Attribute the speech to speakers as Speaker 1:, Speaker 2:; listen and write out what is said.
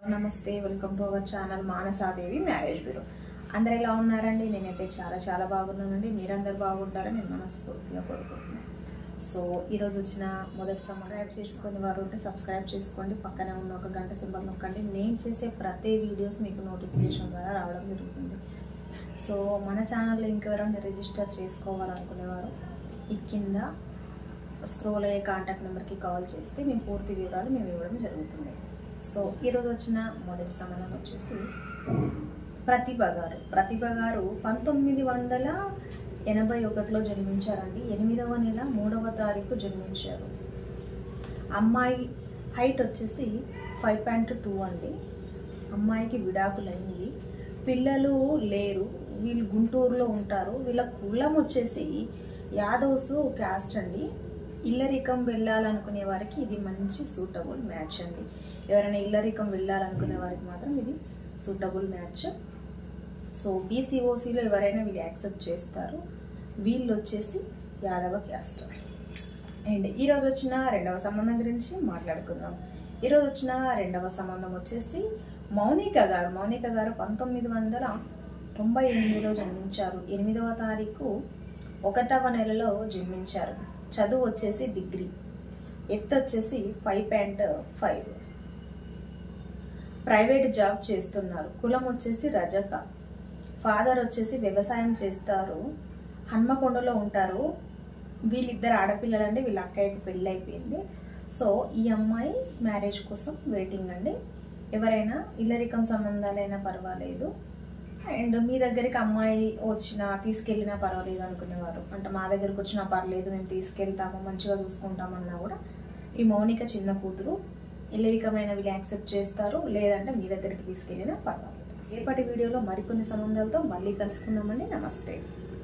Speaker 1: నమస్తే welcome to our channel Manasadevi marriage bureau అందరు ఎలా ఉన్నారండి నేనైతే చాలా చాలా బాగున్నానండి మీరందరు బాగుంటారని నేను మనస్ఫూర్తిగా కోరుకుంటున్నాను సో ఈరోజు వచ్చిన మొదటి సబ్స్క్రైబ్ చేసుకుని వారు ఉంటే సబ్స్క్రైబ్ చేసుకోండి పక్కనే ఉన్న ఒక గంట సింబల్ నొక్కండి నేను చేసే ప్రతి వీడియోస్ మీకు నోటిఫికేషన్ ద్వారా రావడం జరుగుతుంది సో మన ఛానల్లో ఇంకెవరైనా రిజిస్టర్ చేసుకోవాలనుకునేవారు ఈ కింద స్క్రోల్ అయ్యే కాంటాక్ట్ నెంబర్కి కాల్ చేస్తే మేము పూర్తి వివరాలు మేము ఇవ్వడం జరుగుతుంది సో ఈరోజు వచ్చిన మొదటి సంబంధం వచ్చేసి ప్రతిభ గారు ప్రతిభ గారు పంతొమ్మిది వందల ఎనభై ఒకటిలో జన్మించారండి ఎనిమిదవ నెల మూడవ తారీఖు జన్మించారు అమ్మాయి హైట్ వచ్చేసి ఫైవ్ పాయింట్ టూ అండి అమ్మాయికి విడాకులైంది పిల్లలు లేరు వీళ్ళు గుంటూరులో ఉంటారు వీళ్ళ కులం వచ్చేసి యాదవ్స్ క్యాస్ట్ అండి ఇల్లరికం వెళ్ళాలనుకునే వారికి ఇది మంచి సూటబుల్ మ్యాచ్ అండి ఎవరైనా ఇల్లరికం వెళ్ళాలనుకునే వారికి మాత్రం ఇది సూటబుల్ మ్యాచ్ సో బీసీఓసీలో ఎవరైనా వీళ్ళు యాక్సెప్ట్ చేస్తారు వీళ్ళు వచ్చేసి యాదవ క్యాస్ట్ అండ్ ఈరోజు వచ్చిన రెండవ సంబంధం గురించి మాట్లాడుకుందాం ఈరోజు వచ్చిన రెండవ సంబంధం వచ్చేసి మౌనిక గారు మౌనిక గారు పంతొమ్మిది వందల తొంభై ఎనిమిదిలో జన్మించారు ఎనిమిదవ తారీఖు ఒకటవ నెలలో జన్మించారు చదువు వచ్చేసి డిగ్రీ ఎత్తు వచ్చేసి five point five private job చేస్తున్నారు కులం వచ్చేసి రజక ఫాదర్ వచ్చేసి వ్యవసాయం చేస్తారు హన్మకొండలో ఉంటారు వీళ్ళిద్దరు ఆడపిల్లలండి వీళ్ళ అక్కయ్యకి పెళ్ళి అయిపోయింది సో ఈ అమ్మాయి మ్యారేజ్ కోసం వెయిటింగ్ అండి ఎవరైనా ఇల్లరికం సంబంధాలైనా పర్వాలేదు అండ్ మీ దగ్గరికి అమ్మాయి వచ్చినా తీసుకెళ్ళినా పర్వాలేదు అనుకునేవారు అంటే మా దగ్గరికి వచ్చినా పర్లేదు మేము తీసుకెళ్తాము మంచిగా చూసుకుంటామన్నా కూడా ఈ మౌనిక చిన్న కూతురు ఇల్లరికమైన వీళ్ళు యాక్సెప్ట్ చేస్తారు లేదంటే మీ దగ్గరికి తీసుకెళ్ళినా పర్వాలేదు రేపటి వీడియోలో మరికొన్ని సంబంధాలతో మళ్ళీ కలుసుకుందామండి నమస్తే